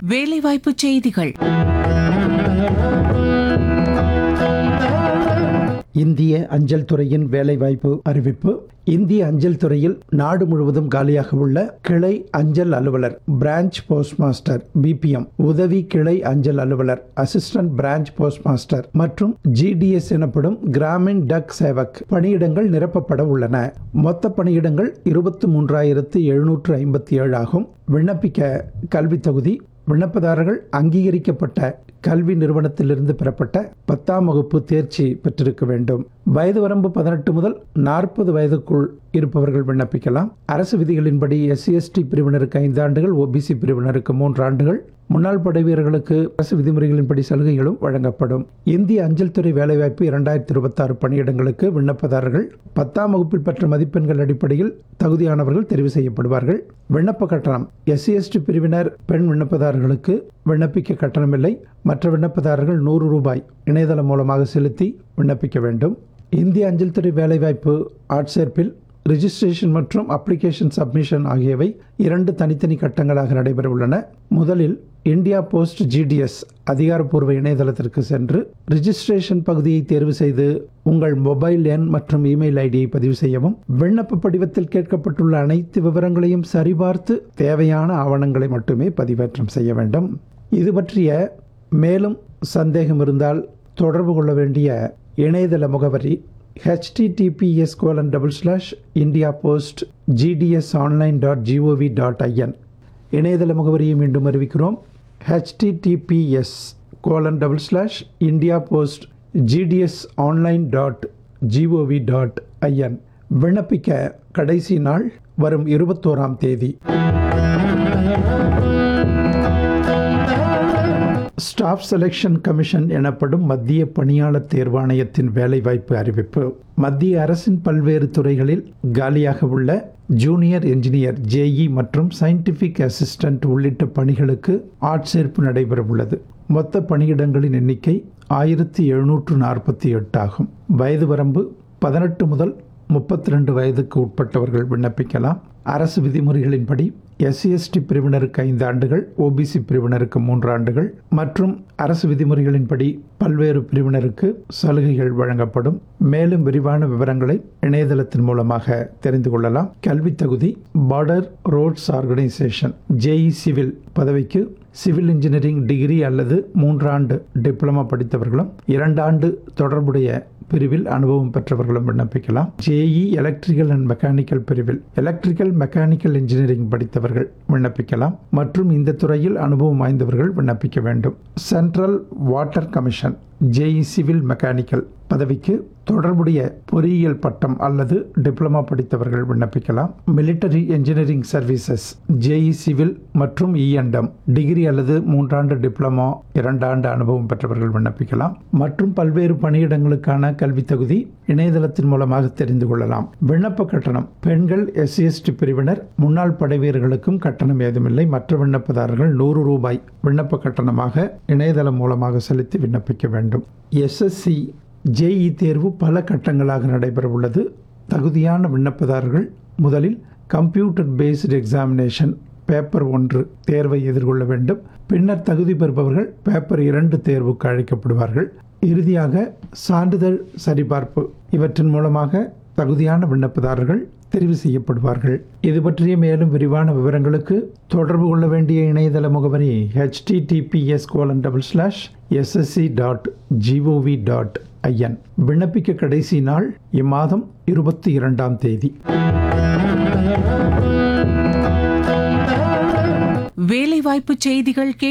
வேலைவாய்ப்பு செய்திகள் இந்திய அஞ்சல் துறையின் வேலைவாய்ப்பு அறிவிப்பு இந்திய அஞ்சல் துறையில் நாடு முழுவதும் காலியாக உள்ள கிளை அஞ்சல் அலுவலர் பிரான்ச் போஸ்ட் மாஸ்டர் பிபிஎம் உதவி கிளை அஞ்சல் அலுவலர் அசிஸ்டன்ட் பிரான்ச் போஸ்ட் மாஸ்டர் மற்றும் ஜிடிஎஸ் எனப்படும் கிராமின் டக் சேவக் பணியிடங்கள் நிரப்பப்பட உள்ளன மொத்த பணியிடங்கள் இருபத்தி மூன்றாயிரத்து எழுநூற்று ஐம்பத்தி ஏழு ஆகும் விண்ணப்பிக்க கல்வி தகுதி விண்ணப்பதாரர்கள் அங்கீகரிக்கப்பட்ட கல்வி நிறுவனத்திலிருந்து பெறப்பட்ட பத்தாம் வகுப்பு தேர்ச்சி பெற்றிருக்க வேண்டும் வயது வரம்பு பதினெட்டு முதல் நாற்பது வயதுக்குள் இருப்பவர்கள் விண்ணப்பிக்கலாம் அரசு விதிகளின்படி எஸ்சி எஸ்டி பிரிவினருக்கு ஐந்து ஆண்டுகள் ஓபிசி பிரிவினருக்கு மூன்று ஆண்டுகள் முன்னாள் படை வீரர்களுக்கு அரசு விதிமுறைகளின்படி சலுகைகளும் வழங்கப்படும் இந்திய அஞ்சல் துறை வேலைவாய்ப்பு இரண்டாயிரத்தி இருபத்தாறு பணியிடங்களுக்கு விண்ணப்பதாரர்கள் பத்தாம் வகுப்பில் பெற்ற மதிப்பெண்கள் அடிப்படையில் தகுதியானவர்கள் தெரிவு செய்யப்படுவார்கள் விண்ணப்ப கட்டணம் எஸ்சி எஸ்டி பிரிவினர் பெண் விண்ணப்பதாரர்களுக்கு விண்ணப்பிக்க கட்டணமில்லை மற்ற விண்ணப்பதாரர்கள் நூறு ரூபாய் இணையதளம் மூலமாக செலுத்தி விண்ணப்பிக்க வேண்டும் இந்திய அஞ்சல் துறை வேலைவாய்ப்பு ஆட்சேர்ப்பில் ரிஜிஸ்ட்ரேஷன் மற்றும் அப்ளிகேஷன் சப்மிஷன் ஆகியவை இரண்டு தனித்தனி கட்டங்களாக நடைபெற உள்ளன முதலில் இந்தியா போஸ்ட் ஜிடிஎஸ் அதிகாரப்பூர்வ இணையதளத்திற்கு சென்று ரிஜிஸ்ட்ரேஷன் பகுதியை தேர்வு செய்து உங்கள் மொபைல் எண் மற்றும் இமெயில் ஐடியை பதிவு செய்யவும் விண்ணப்ப படிவத்தில் கேட்கப்பட்டுள்ள அனைத்து விவரங்களையும் சரிபார்த்து தேவையான ஆவணங்களை மட்டுமே பதிவேற்றம் செய்ய வேண்டும் இது பற்றிய மேலும் சந்தேகம் இருந்தால் தொடர்பு கொள்ள வேண்டிய இணையதள முகவரி https colon double slash India post GDS online dot GOV dot IN இணையதள முகவரியை மீண்டும் அறிவிக்கிறோம் https colon double slash India post GDS online dot GOV dot IN விண்ணப்பிக்க கடைசி நாள் வரும் இருபத்தோராம் தேதி ஸ்டாஃப் செலெக்ஷன் கமிஷன் எனப்படும் மத்திய பணியாளர் தேர்வாணையத்தின் வேலைவாய்ப்பு அறிவிப்பு மத்திய அரசின் பல்வேறு துறைகளில் காலியாக உள்ள ஜூனியர் என்ஜினியர் ஜேஇ மற்றும் சயின்டிஃபிக் அசிஸ்டன்ட் உள்ளிட்ட பணிகளுக்கு ஆட்சேர்ப்பு நடைபெற உள்ளது மொத்த பணியிடங்களின் எண்ணிக்கை ஆயிரத்தி எழுநூற்று நாற்பத்தி எட்டு ஆகும் வயது வரம்பு பதினெட்டு முதல் முப்பத்தி ரெண்டு வயதுக்கு உட்பட்டவர்கள் விண்ணப்பிக்கலாம் அரசு விதிமுறைகளின்படி எஸ்சி எஸ்டி பிரிவினருக்கு ஐந்து ஆண்டுகள் ஓபிசி பிரிவினருக்கு மூன்று ஆண்டுகள் மற்றும் அரசு விதிமுறைகளின்படி பல்வேறு பிரிவினருக்கு சலுகைகள் வழங்கப்படும் மேலும் விரிவான விவரங்களை இணையதளத்தின் மூலமாக தெரிந்து கொள்ளலாம் கல்வி தகுதி border roads organisation JE civil பதவிக்கு சிவில் இன்ஜினியரிங் டிகிரி அல்லது மூன்றாண்டு டிப்ளமா படித்தவர்களும் இரண்டாண்டு தொடர்புடைய பிரிவில் அனுபவம் பெற்றவர்களும் விண்ணப்பிக்கலாம் ஜேஇ எலக்ட்ரிக்கல் அண்ட் மெக்கானிக்கல் பிரிவில் எலக்ட்ரிக்கல் மெக்கானிக்கல் இன்ஜினியரிங் படித்தவர்கள் விண்ணப்பிக்கலாம் மற்றும் இந்த துறையில் அனுபவம் வாய்ந்தவர்கள் விண்ணப்பிக்க வேண்டும் central water commission JE civil mechanical பதவிக்கு தொடர்புடைய பொறியியல் பட்டம் அல்லது டிப்ளமா படித்தவர்கள் விண்ணப்பிக்கலாம் military engineering services JE civil மற்றும் இஎன்டம் டிகிரி அல்லது மூன்றாண்டு டிப்ளமோ இரண்டாண்டு அனுபவம் பெற்றவர்கள் விண்ணப்பிக்கலாம் மற்றும் பல்வேறு பணியிடங்களுக்கான கல்வி தகுதி இணையதளத்தின் மூலமாக தெரிந்து கொள்ளலாம் விண்ணப்ப கட்டணம் பெண்கள் எஸ்சி எஸ்டி பிரிவினர் முன்னாள் படைவீரர்களுக்கும் கட்டணம் ஏதுமில்லை மற்ற விண்ணப்பதாரர்கள் நூறு ரூபாய் விண்ணப்ப கட்டணமாக இணையதளம் மூலமாக செலுத்தி விண்ணப்பிக்க வேண்டும் எஸ்எஸ்சி ஜேஇ தேர்வு பல கட்டங்களாக நடைபெற உள்ளது தகுதியான விண்ணப்பதாரர்கள் முதலில் கம்ப்யூட்டர் பேஸ்டு எக்ஸாமினேஷன் பேப்பர் ஒன்று தேர்வை எதிர்கொள்ள வேண்டும் பின்னர் தகுதி பெறுபவர்கள் பேப்பர் இரண்டு தேர்வுக்கு அழைக்கப்படுவார்கள் இறுதியாக சான்றிதழ் சரிபார்ப்பு இவற்றின் மூலமாக தகுதியான விண்ணப்பதாரர்கள் தெரிவு செய்யப்படுவார்கள் இது பற்றிய மேலும் விரிவான விவரங்களுக்கு தொடர்பு கொள்ள வேண்டிய இணையதள முகவரி HTTPS colon double slash SSC dot GOV dot IN விண்ணப்பிக்க கடைசி நாள் இம்மாதம் இருபத்தி இரண்டாம் தேதி வேலைவாய்ப்பு செய்திகள்